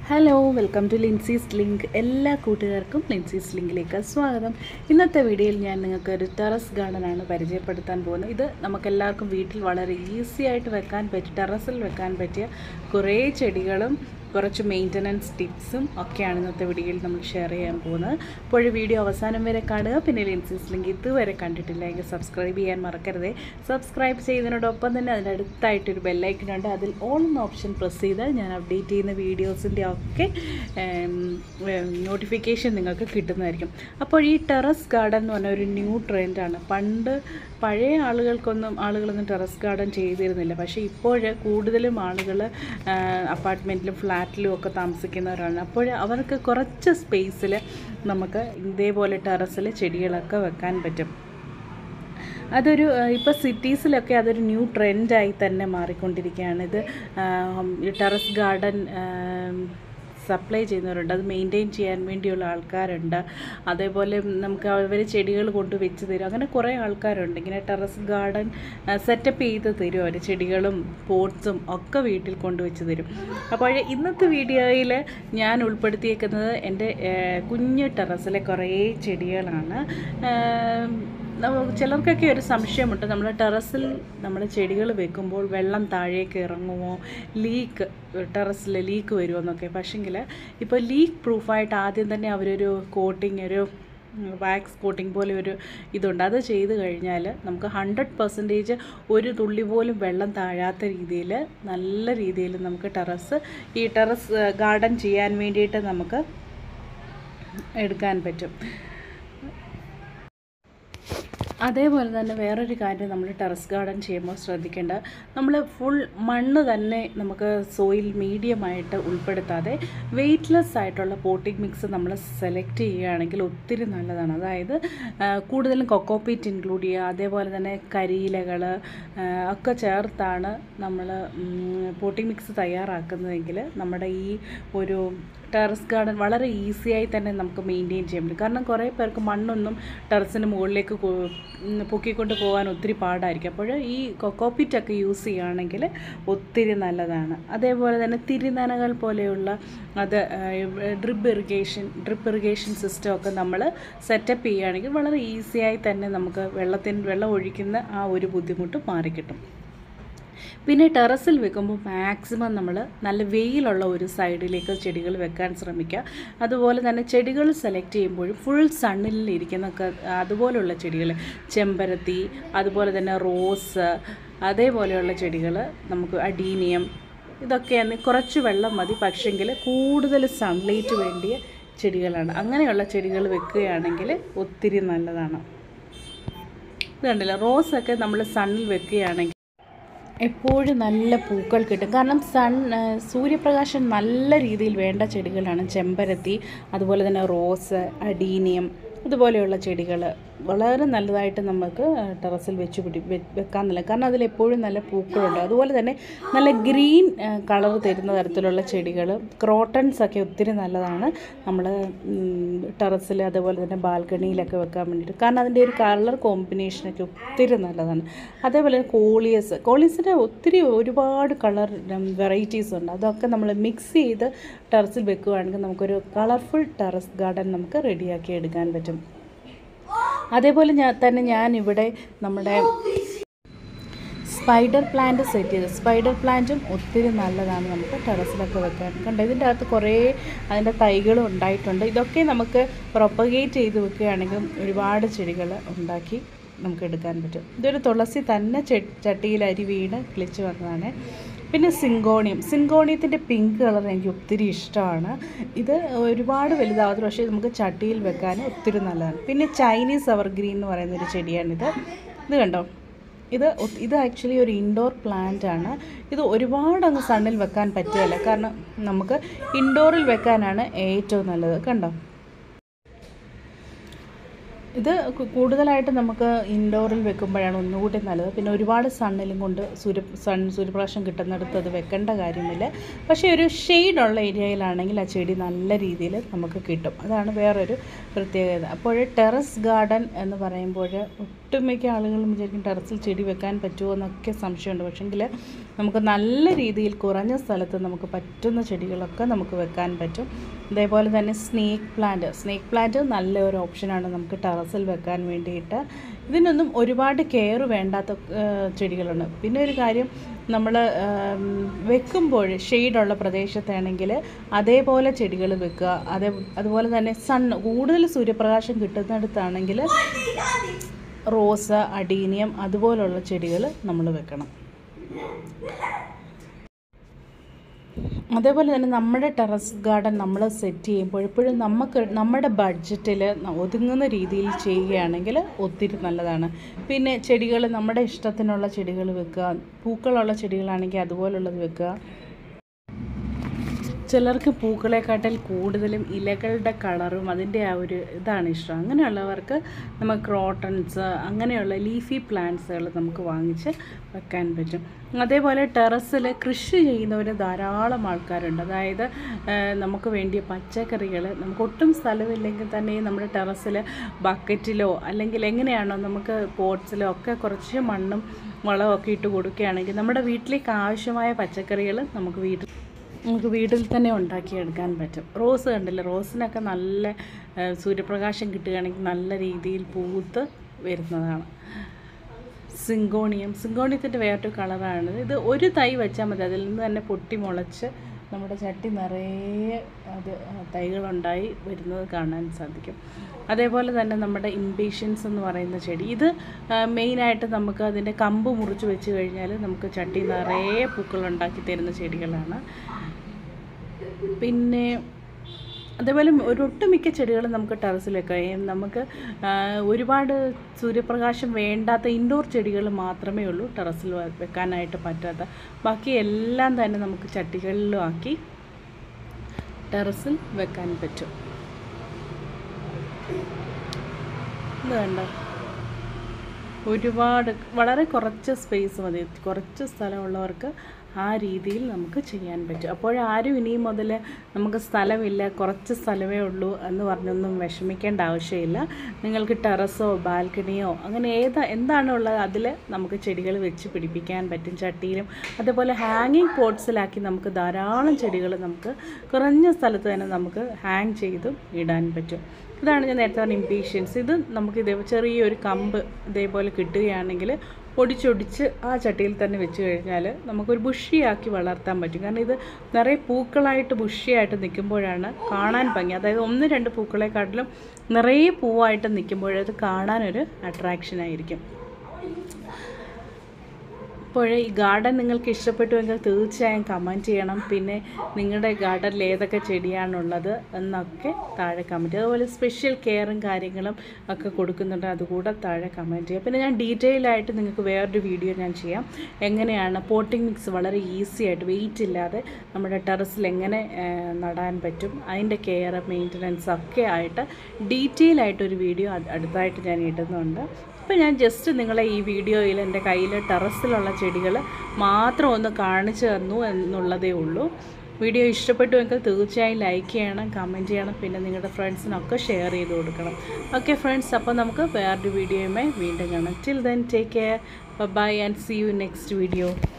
hello welcome to Lincy's link എല്ലാ കൂട്ടുകാർക്കും ലിൻസീസ് ലിങ്കിലേക്ക് സ്വാഗതം ഇന്നത്തെ വീഡിയോയിൽ ഞാൻ നിങ്ങൾക്ക് ഒരു ടെറസ് ഗാർഡനാണ് പരിചയപ്പെടുത്താൻ പോകുന്നത് ഇത് നമുക്കെല്ലാവർക്കും വീട്ടിൽ വളരെ ഈസി ആയിട്ട് വെക്കാൻ പറ്റിയ ടെറസിൽ വെക്കാൻ പറ്റിയ കുറേ ചെടികളും കുറച്ച് മെയിൻ്റനൻസ് ടിപ്സും ഒക്കെയാണ് ഇന്നത്തെ വീഡിയോയിൽ നമ്മൾ ഷെയർ ചെയ്യാൻ പോകുന്നത് അപ്പോൾ ഈ വീഡിയോ അവസാനം വരെ കാണുക പിന്നെ ലിൻസീസ് ലിങ്ക് ഇതുവരെ കണ്ടിട്ടില്ല എങ്കിൽ സബ്സ്ക്രൈബ് ചെയ്യാൻ മറക്കരുതേ സബ്സ്ക്രൈബ് ചെയ്യുന്നതിനോടൊപ്പം തന്നെ അതിൻ്റെ അടുത്തായിട്ടൊരു ബെല്ലൈക്കൺ ഉണ്ട് അതിൽ ഓൾ എന്ന ഓപ്ഷൻ പ്രസ് ചെയ്താൽ ഞാൻ അപ്ഡേറ്റ് ചെയ്യുന്ന വീഡിയോസിൻ്റെ ഒക്കെ നോട്ടിഫിക്കേഷൻ നിങ്ങൾക്ക് കിട്ടുന്നതായിരിക്കും അപ്പോൾ ഈ ടെറസ് ഗാർഡൻ എന്ന് പറഞ്ഞ ഒരു ന്യൂ ട്രെൻഡാണ് പണ്ട് പഴയ ആളുകൾക്കൊന്നും ആളുകളൊന്നും ടെറസ് ഗാർഡൻ ചെയ്തിരുന്നില്ല പക്ഷേ ഇപ്പോൾ കൂടുതലും ആളുകൾ അപ്പാർട്ട്മെൻറ്റിലും ഫ്ലാറ്റിലും ഒക്കെ താമസിക്കുന്നവരാണ് അപ്പോൾ അവർക്ക് കുറച്ച് സ്പേസിൽ നമുക്ക് ഇതേപോലെ ടെറസിൽ ചെടികളൊക്കെ വെക്കാൻ പറ്റും അതൊരു ഇപ്പോൾ സിറ്റീസിലൊക്കെ അതൊരു ന്യൂ ട്രെൻഡായി തന്നെ മാറിക്കൊണ്ടിരിക്കുകയാണ് ഇത് ടെറസ് ഗാർഡൻ സപ്ലൈ ചെയ്യുന്നവരുണ്ട് അത് മെയിൻറ്റെയിൻ ചെയ്യാൻ വേണ്ടിയുള്ള ആൾക്കാരുണ്ട് അതേപോലെ നമുക്ക് അവർ ചെടികൾ കൊണ്ട് വെച്ച് തരും അങ്ങനെ കുറേ ആൾക്കാരുണ്ട് ഇങ്ങനെ ടെറസ് ഗാർഡൻ സെറ്റപ്പ് ചെയ്ത് തരും അവർ ചെടികളും പോട്ട്സും ഒക്കെ വീട്ടിൽ കൊണ്ടുവച്ച് തരും അപ്പോൾ ഇന്നത്തെ വീഡിയോയിൽ ഞാൻ ഉൾപ്പെടുത്തിയേക്കുന്നത് എൻ്റെ കുഞ്ഞ് ടെറസിലെ കുറേ ചെടികളാണ് ചിലർക്കൊക്കെ ഒരു സംശയമുണ്ട് നമ്മൾ ടെറസിൽ നമ്മൾ ചെടികൾ വെക്കുമ്പോൾ വെള്ളം താഴേക്ക് ഇറങ്ങുമോ ലീക്ക് ടെറസിൽ ലീക്ക് വരുമോ എന്നൊക്കെ പക്ഷെങ്കിൽ ഇപ്പോൾ ലീക്ക് പ്രൂഫായിട്ട് ആദ്യം തന്നെ അവരൊരു കോട്ടിങ് ഒരു വാക്സ് കോട്ടിംഗ് പോലെ ഒരു ഇതുണ്ട് അത് ചെയ്ത് കഴിഞ്ഞാൽ നമുക്ക് ഹൺഡ്രഡ് പെർസെൻറ്റേജ് ഒരു തുള്ളി പോലും വെള്ളം താഴാത്ത രീതിയിൽ നല്ല രീതിയിൽ നമുക്ക് ടെറസ് ഈ ടെറസ് ഗാർഡൻ ചെയ്യാൻ വേണ്ടിയിട്ട് നമുക്ക് എടുക്കാൻ പറ്റും അതേപോലെ തന്നെ വേറൊരു കാര്യം നമ്മൾ ടെറസ് ഗാർഡൻ ചെയ്യുമ്പോൾ ശ്രദ്ധിക്കേണ്ട നമ്മൾ ഫുൾ മണ്ണ് തന്നെ നമുക്ക് സോയിൽ മീഡിയമായിട്ട് ഉൾപ്പെടുത്താതെ വെയ്റ്റ്ലെസ് ആയിട്ടുള്ള പോട്ടിംഗ് മിക്സ് നമ്മൾ സെലക്ട് ചെയ്യുകയാണെങ്കിൽ ഒത്തിരി നല്ലതാണ് അതായത് കൂടുതലും കൊക്കോപ്പീറ്റ് ഇൻക്ലൂഡ് ചെയ്യുക അതേപോലെ തന്നെ കരിയിലകൾ ഒക്കെ ചേർത്താണ് നമ്മൾ പോട്ടിംഗ് മിക്സ് തയ്യാറാക്കുന്നതെങ്കിൽ നമ്മുടെ ഈ ഒരു ടെറസ് ഗാർഡൻ വളരെ ഈസിയായി തന്നെ നമുക്ക് മെയിൻറ്റെയിൻ ചെയ്യാൻ പറ്റും കാരണം കുറേ പേർക്ക് മണ്ണൊന്നും ടെറസിന് മുകളിലേക്ക് പൊക്കിക്കൊണ്ട് പോകാൻ ഒത്തിരി പാടായിരിക്കും അപ്പോൾ ഈ കൊക്കോപ്പിറ്റൊക്കെ യൂസ് ചെയ്യുകയാണെങ്കിൽ ഒത്തിരി നല്ലതാണ് അതേപോലെ തന്നെ തിരിനനകൾ പോലെയുള്ള അത് drip irrigation drip irrigation system ഒക്കെ നമ്മൾ സെറ്റപ്പ് ചെയ്യുകയാണെങ്കിൽ വളരെ ഈസിയായി തന്നെ നമുക്ക് വെള്ളത്തിന് വെള്ളം ഒഴിക്കുന്ന ആ ഒരു ബുദ്ധിമുട്ട് മാറിക്കിട്ടും പിന്നെ ടെറസിൽ വെക്കുമ്പോൾ മാക്സിമം നമ്മൾ നല്ല വെയിലുള്ള ഒരു സൈഡിലേക്ക് ചെടികൾ വെക്കാൻ ശ്രമിക്കുക അതുപോലെ തന്നെ ചെടികൾ സെലക്ട് ചെയ്യുമ്പോഴും ഫുൾ സണ്ണിൽ ഇരിക്കുന്ന അതുപോലെയുള്ള ചെടികൾ ചെമ്പരത്തി അതുപോലെ തന്നെ റോസ് അതേപോലെയുള്ള ചെടികൾ നമുക്ക് അഡീനിയം ഇതൊക്കെയാണ് കുറച്ച് വെള്ളം മതി പക്ഷെങ്കിൽ കൂടുതൽ സൺലൈറ്റ് വേണ്ടിയ ചെടികളാണ് അങ്ങനെയുള്ള ചെടികൾ വെക്കുകയാണെങ്കിൽ ഒത്തിരി നല്ലതാണ് ഇത് കണ്ടില്ല റോസൊക്കെ നമ്മൾ സണ്ണിൽ വെക്കുകയാണെങ്കിൽ എപ്പോഴും നല്ല പൂക്കൾ കിട്ടും കാരണം സൺ സൂര്യപ്രകാശം നല്ല രീതിയിൽ വേണ്ട ചെടികളാണ് ചെമ്പരത്തി അതുപോലെ തന്നെ റോസ് അഡീനിയം ഇതുപോലെയുള്ള ചെടികൾ വളരെ നല്ലതായിട്ട് നമുക്ക് ടെറസിൽ വെച്ച് പിടി വെക്കാൻ നല്ല കാരണം അതിൽ എപ്പോഴും നല്ല പൂക്കളുണ്ട് അതുപോലെ തന്നെ നല്ല ഗ്രീൻ കളർ തരുന്ന തരത്തിലുള്ള ചെടികൾ ക്രോട്ടൺസ് ഒക്കെ ഒത്തിരി നല്ലതാണ് നമ്മൾ ടെറസിൽ അതുപോലെ തന്നെ ബാൽക്കണിയിലൊക്കെ വെക്കാൻ വേണ്ടിയിട്ട് കാരണം അതിൻ്റെ ഒരു കളർ കോമ്പിനേഷനൊക്കെ ഒത്തിരി നല്ലതാണ് അതേപോലെ കോളിയസ് കോളിയസിൻ്റെ ഒത്തിരി ഒരുപാട് കളർ വെറൈറ്റീസ് ഉണ്ട് അതൊക്കെ നമ്മൾ മിക്സ് ചെയ്ത് ടെറസിൽ വെക്കുകയാണെങ്കിൽ നമുക്കൊരു കളർഫുൾ ടെറസ് ഗാർഡൻ നമുക്ക് റെഡിയാക്കി എടുക്കാൻ പറ്റും അതേപോലെ ഞാൻ തന്നെ ഞാനിവിടെ നമ്മുടെ സ്പൈഡർ പ്ലാന്റ് സെറ്റ് ചെയ്ത് സ്പൈഡർ പ്ലാന്റും ഒത്തിരി നല്ലതാണ് നമുക്ക് ടെറസിലൊക്കെ വെക്കാൻ കണ്ടോ ഇതിൻ്റെ അകത്ത് കുറേ അതിൻ്റെ തൈകളും ഉണ്ടായിട്ടുണ്ട് ഇതൊക്കെ നമുക്ക് പ്രൊപ്പഗേറ്റ് ചെയ്ത് വെക്കുകയാണെങ്കിൽ ഒരുപാട് ചെടികൾ ഉണ്ടാക്കി നമുക്ക് എടുക്കാൻ പറ്റും ഇതൊരു തുളസി തന്നെ ചട്ടിയിൽ അരി വീണ് കിളിച്ച് വന്നതാണ് പിന്നെ സിങ്കോണിയം സിങ്കോണിയത്തിൻ്റെ പിങ്ക് കളർ എനിക്ക് ഒത്തിരി ഇഷ്ടമാണ് ഇത് ഒരുപാട് വലുതാവത്തില്ല പക്ഷേ നമുക്ക് ചട്ടിയിൽ വെക്കാൻ ഒത്തിരി നല്ലതാണ് പിന്നെ ചൈനീസ് അവർ ഗ്രീൻ എന്ന് പറയുന്ന ഒരു ചെടിയാണിത് ഇത് കണ്ടോ ഇത് ഇത് ആക്ച്വലി ഒരു ഇൻഡോർ പ്ലാന്റ് ആണ് ഇത് ഒരുപാട് അങ്ങ് സണ്ണിൽ വെക്കാൻ പറ്റുകയില്ല കാരണം നമുക്ക് ഇൻഡോറിൽ വെക്കാനാണ് ഏറ്റവും നല്ലത് കണ്ടോ ഇത് കു- കൂടുതലായിട്ട് നമുക്ക് ഇൻഡോറിൽ വെക്കുമ്പോഴാണ് ഒന്നുകൂടി നല്ലത് പിന്നെ ഒരുപാട് സണ്ണിലും കൊണ്ട് സൂര്യ സൺ സൂര്യപ്രകാശം കിട്ടുന്നിടത്ത് അത് വെക്കേണ്ട കാര്യമില്ല പക്ഷേ ഒരു ഷെയ്ഡുള്ള ഏരിയയിലാണെങ്കിൽ ആ ചെടി നല്ല രീതിയിൽ നമുക്ക് കിട്ടും അതാണ് വേറൊരു പ്രത്യേകത അപ്പോൾ ടെറസ് ഗാർഡൻ എന്ന് പറയുമ്പോൾ ഒട്ടുമിക്ക ആളുകളും വിചാരിക്കും ടെറസിൽ ചെടി വെക്കാൻ പറ്റുമോ എന്നൊക്കെ സംശയമുണ്ട് പക്ഷേങ്കിൽ നമുക്ക് നല്ല രീതിയിൽ കുറഞ്ഞ സ്ഥലത്ത് നമുക്ക് പറ്റുന്ന ചെടികളൊക്കെ നമുക്ക് വെക്കാൻ പറ്റും അതേപോലെ തന്നെ സ്നേക്ക് പ്ലാന്റ് സ്നേക്ക് പ്ലാന്റ് നല്ല ഒരു ഓപ്ഷനാണ് നമുക്ക് ടെറസിൽ വെക്കാൻ വേണ്ടിയിട്ട് ഇതിനൊന്നും ഒരുപാട് കെയർ വേണ്ടാത്ത ആ, ചെടികളുണ്ട് പിന്നെ ഒരു കാര്യം നമ്മൾ വെക്കുമ്പോൾ ഷെയ്ഡുള്ള പ്രദേശത്താണെങ്കിൽ അതേപോലെ ചെടികൾ വെക്കുക അതേ അതുപോലെ തന്നെ സൺ കൂടുതൽ സൂര്യപ്രകാശം കിട്ടുന്നിടത്താണെങ്കിൽ റോസ് അഡീനിയം അതുപോലുള്ള ചെടികൾ നമ്മൾ വെക്കണം അതേപോലെ തന്നെ നമ്മുടെ ടെറസ് ഗാർഡൻ നമ്മൾ സെറ്റ് ചെയ്യുമ്പോൾ എപ്പോഴും നമുക്ക് നമ്മുടെ ബഡ്ജറ്റിൽ ഒതുങ്ങുന്ന രീതിയിൽ ചെയ്യുകയാണെങ്കിൽ ഒത്തിരി നല്ലതാണ് പിന്നെ ചെടികൾ നമ്മുടെ ഇഷ്ടത്തിനുള്ള ചെടികൾ വെക്കുക പൂക്കളുള്ള ചെടികളാണെങ്കിൽ അതുപോലുള്ളത് വെക്കുക ചിലർക്ക് പൂക്കളെക്കാട്ടിൽ കൂടുതലും ഇലകളുടെ കളറും അതിൻ്റെ ആ ഒരു ഇതാണ് ഇഷ്ടം അങ്ങനെയുള്ളവർക്ക് നമുക്ക് ക്രോട്ടൺസ് അങ്ങനെയുള്ള ലീഫി പ്ലാന്റ്സുകൾ നമുക്ക് വാങ്ങിച്ച് വെക്കാൻ പറ്റും അതേപോലെ ടെറസിൽ കൃഷി ചെയ്യുന്നവർ ധാരാളം ആൾക്കാരുണ്ട് അതായത് ആ, നമുക്ക് വേണ്ടിയ പച്ചക്കറികൾ നമുക്ക് ഒട്ടും സ്ഥലമില്ലെങ്കിൽ തന്നെ നമ്മുടെ ടെറസിൽ ബക്കറ്റിലോ അല്ലെങ്കിൽ എങ്ങനെയാണോ നമുക്ക് പോട്ട്സിലോ ഒക്കെ കുറച്ച് മണ്ണും വളമൊക്കെ ഇട്ട് കൊടുക്കുകയാണെങ്കിൽ നമ്മുടെ വീട്ടിലേക്ക് ആവശ്യമായ പച്ചക്കറികൾ നമുക്ക് വീട്ടിൽ നമുക്ക് വീട്ടിൽ തന്നെ ഉണ്ടാക്കിയെടുക്കാൻ പറ്റും റോസ് കണ്ടില്ലേ റോസിനൊക്കെ നല്ല ആ, സൂര്യപ്രകാശം കിട്ടുകയാണെങ്കിൽ നല്ല രീതിയിൽ പൂത്ത് വരുന്നതാണ് സിങ്കോണിയം സിങ്കോണിയത്തിൻ്റെ വേറൊരു കളറാണ് ഇത് ഒരു തൈ വെച്ചാൽ മതി അതിൽ നിന്ന് തന്നെ പൊട്ടി മുളച്ച് നമ്മുടെ ചട്ടി നിറയെ അത് തൈകളുണ്ടായി വരുന്നത് കാണാൻ സാധിക്കും അതേപോലെ തന്നെ നമ്മുടെ ഇംപേഷ്യൻസ് എന്ന് പറയുന്ന ചെടി ഇത് മെയിനായിട്ട് നമുക്ക് അതിൻ്റെ കമ്പ് മുറിച്ച് വെച്ച് കഴിഞ്ഞാൽ നമുക്ക് ചട്ടി നിറയെ പൂക്കളുണ്ടാക്കി തരുന്ന ചെടികളാണ് പിന്നെ അതേപോലെ ഒരു ഒട്ടുമിക്ക ചെടികളും നമുക്ക് ടെറസിൽ വെക്കാം ഏ, നമുക്ക് ആ, ഒരുപാട് സൂര്യപ്രകാശം വേണ്ടാത്ത ഇൻഡോർ ചെടികൾ മാത്രമേ ഉള്ളൂ ടെറസിൽ വെ- വെക്കാനായിട്ട് പറ്റാത്ത ബാക്കി എല്ലാം തന്നെ നമുക്ക് ചട്ടികളിലും ആക്കി ടെറസിൽ വെക്കാൻ പറ്റും ഇത് വേണ്ട ഒരുപാട് വളരെ കുറച്ച് സ്പേസ് മതി കുറച്ച് സ്ഥലമുള്ളവർക്ക് ആ രീതിയിൽ നമുക്ക് ചെയ്യാൻ പറ്റും അപ്പോഴാരും ഇനി മുതൽ നമുക്ക് സ്ഥലമില്ല കുറച്ച് സ്ഥലമേ ഉള്ളൂ എന്ന് പറഞ്ഞൊന്നും വിഷമിക്കേണ്ട ആവശ്യമില്ല നിങ്ങൾക്ക് ടെറസോ ബാൽക്കണിയോ അങ്ങനെ ഏതാ എന്താണോ ഉള്ളത് അതിൽ നമുക്ക് ചെടികൾ വെച്ച് പിടിപ്പിക്കാൻ പറ്റും ചട്ടിയിലും അതേപോലെ ഹാങ്ങിങ് പോട്ട്സിലാക്കി നമുക്ക് ധാരാളം ചെടികൾ നമുക്ക് കുറഞ്ഞ സ്ഥലത്ത് തന്നെ നമുക്ക് ഹാങ് ചെയ്തും ഇടാൻ പറ്റും ഇതാണ് ഞാൻ നേരത്തെ പറഞ്ഞ ഇമ്പീഷ്യൻസ് ഇത് നമുക്ക് ഇതേ ചെറിയൊരു കമ്പ് ഇതേപോലെ കിട്ടുകയാണെങ്കിൽ ഒടിച്ചൊടിച്ച് ആ ചട്ടിയിൽ തന്നെ വെച്ച് കഴിഞ്ഞാൽ നമുക്കൊരു ബുഷിയാക്കി വളർത്താൻ പറ്റും കാരണം ഇത് നിറയെ പൂക്കളായിട്ട് ബുഷിയായിട്ട് നിൽക്കുമ്പോഴാണ് കാണാൻ ഭംഗി അതായത് ഒന്ന് രണ്ട് പൂക്കളെക്കാട്ടിലും നിറയെ പൂവായിട്ട് നിൽക്കുമ്പോഴത് കാണാനൊരു അട്രാക്ഷൻ ആയിരിക്കും അപ്പോൾ ഈ ഗാർഡൻ നിങ്ങൾക്ക് ഇഷ്ടപ്പെട്ടുവെങ്കിൽ തീർച്ചയായും കമൻറ്റ് ചെയ്യണം പിന്നെ നിങ്ങളുടെ ഗാർഡനിൽ ഏതൊക്കെ ചെടിയാണുള്ളത് എന്നൊക്കെ താഴെ കമൻറ്റ് ചെയ്യുക അതുപോലെ സ്പെഷ്യൽ കെയറും കാര്യങ്ങളും ഒക്കെ കൊടുക്കുന്നുണ്ട് അതുകൂടെ താഴെ കമൻറ്റ് ചെയ്യുക പിന്നെ ഞാൻ ഡീറ്റെയിൽ ആയിട്ട് നിങ്ങൾക്ക് വേറൊരു വീഡിയോ ഞാൻ ചെയ്യാം എങ്ങനെയാണ് പോട്ടിംഗ് മിക്സ് വളരെ ഈസി ആയിട്ട് വെയിറ്റ് ഇല്ലാതെ നമ്മുടെ ടെറസിൽ എങ്ങനെ ആ, നടാൻ പറ്റും അതിൻ്റെ കെയർ മെയിൻ്റനൻസ് ഒക്കെ ആയിട്ട് ഡീറ്റെയിൽ ആയിട്ടൊരു വീഡിയോ അടുത്തായിട്ട് ഞാൻ ഇടുന്നുണ്ട് അപ്പോൾ ഞാൻ ജസ്റ്റ് നിങ്ങളെ ഈ വീഡിയോയിൽ എൻ്റെ കയ്യിൽ ടെറസിലുള്ള ചെടികൾ മാത്രം ഒന്ന് കാണിച്ചു തന്നു എന്നുള്ളതേ ഉള്ളൂ വീഡിയോ ഇഷ്ടപ്പെട്ടുവെങ്കിൽ തീർച്ചയായും ലൈക്ക് ചെയ്യണം കമൻറ്റ് ചെയ്യണം പിന്നെ നിങ്ങളുടെ ഫ്രണ്ട്സിനൊക്കെ ഷെയർ ചെയ്ത് കൊടുക്കണം ഓക്കെ ഫ്രണ്ട്സ് അപ്പോൾ നമുക്ക് വേറൊരു വീഡിയോയുമായി വീണ്ടും കാണാം till then take care bye and see you next video